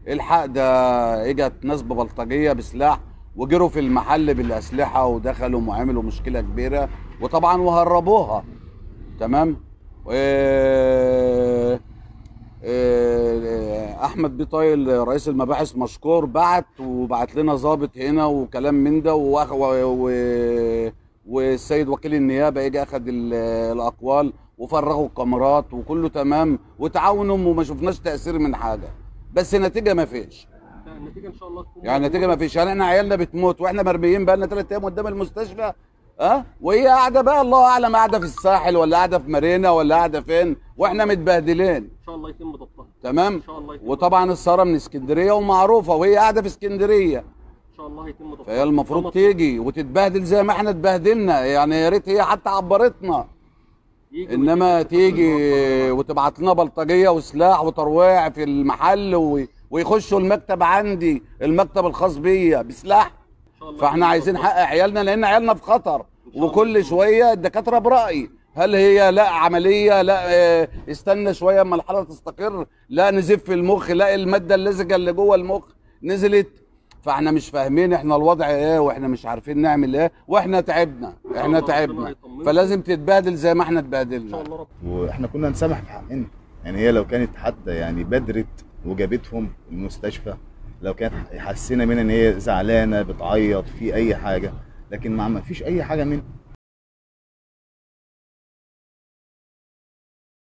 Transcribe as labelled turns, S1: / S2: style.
S1: الحق ده اجت ناس ببلطجيه بسلاح وجروا في المحل بالاسلحه ودخلوا وعملوا مشكله كبيره وطبعا وهربوها تمام و- آه، احمد بيه طايل رئيس المباحث مشكور بعت وبعت لنا ضابط هنا وكلام من ده وأخ- و... و... والسيد وكيل النيابه اجى اخذ ال- الاقوال وفرغوا الكاميرات وكله تمام وتعاونوا وما شفناش تاثير من حاجه بس نتيجه ما فيش
S2: النتيجه ان شاء الله تكون
S1: يعني نتيجه ما فيش يعني احنا عيالنا بتموت واحنا مرميين بقى لنا ثلاث ايام قدام المستشفى اه وهي قاعده بقى الله اعلم قاعده في الساحل ولا قاعده في مارينا ولا قاعده فين واحنا متبهدلين
S2: ان شاء الله يتم ضبطها
S1: تمام
S2: ان شاء الله يتم
S1: وطبعا الساره من اسكندريه ومعروفه وهي قاعده في اسكندريه
S2: ان شاء الله يتم ضبطها
S1: فهي المفروض
S2: طالما
S1: تيجي وتتبهدل زي ما احنا اتبهدلنا يعني يا ريت هي حتى عبرتنا
S2: يجي
S1: انما
S2: ويتم
S1: تيجي
S2: ضبطها.
S1: وتبعت لنا بلطجيه وسلاح وترويع في المحل و... ويخشوا المكتب عندي المكتب الخاص بيا بسلاح
S2: إن شاء الله
S1: فاحنا
S2: يتم
S1: عايزين
S2: ضبطها.
S1: حق عيالنا لان عيالنا في خطر
S2: شاء الله.
S1: وكل شويه الدكاتره برايي هل هي لا عمليه لا اه، استنى شويه اما الحاله تستقر لا نزف المخ لا الماده اللزجه اللي جوه المخ نزلت فاحنا مش فاهمين احنا الوضع ايه واحنا مش عارفين نعمل ايه واحنا تعبنا احنا
S2: الله ربنا
S1: تعبنا
S2: يطمنكم.
S1: فلازم تتبهدل زي ما احنا
S2: ان
S1: اتبهدلنا
S2: شاء الله رب
S3: واحنا كنا نسامح في حقنا يعني هي لو كانت حتى يعني بدرت وجابتهم المستشفى لو كانت حسينا منها ان هي زعلانه بتعيط في اي حاجه لكن ما ما فيش اي حاجه منها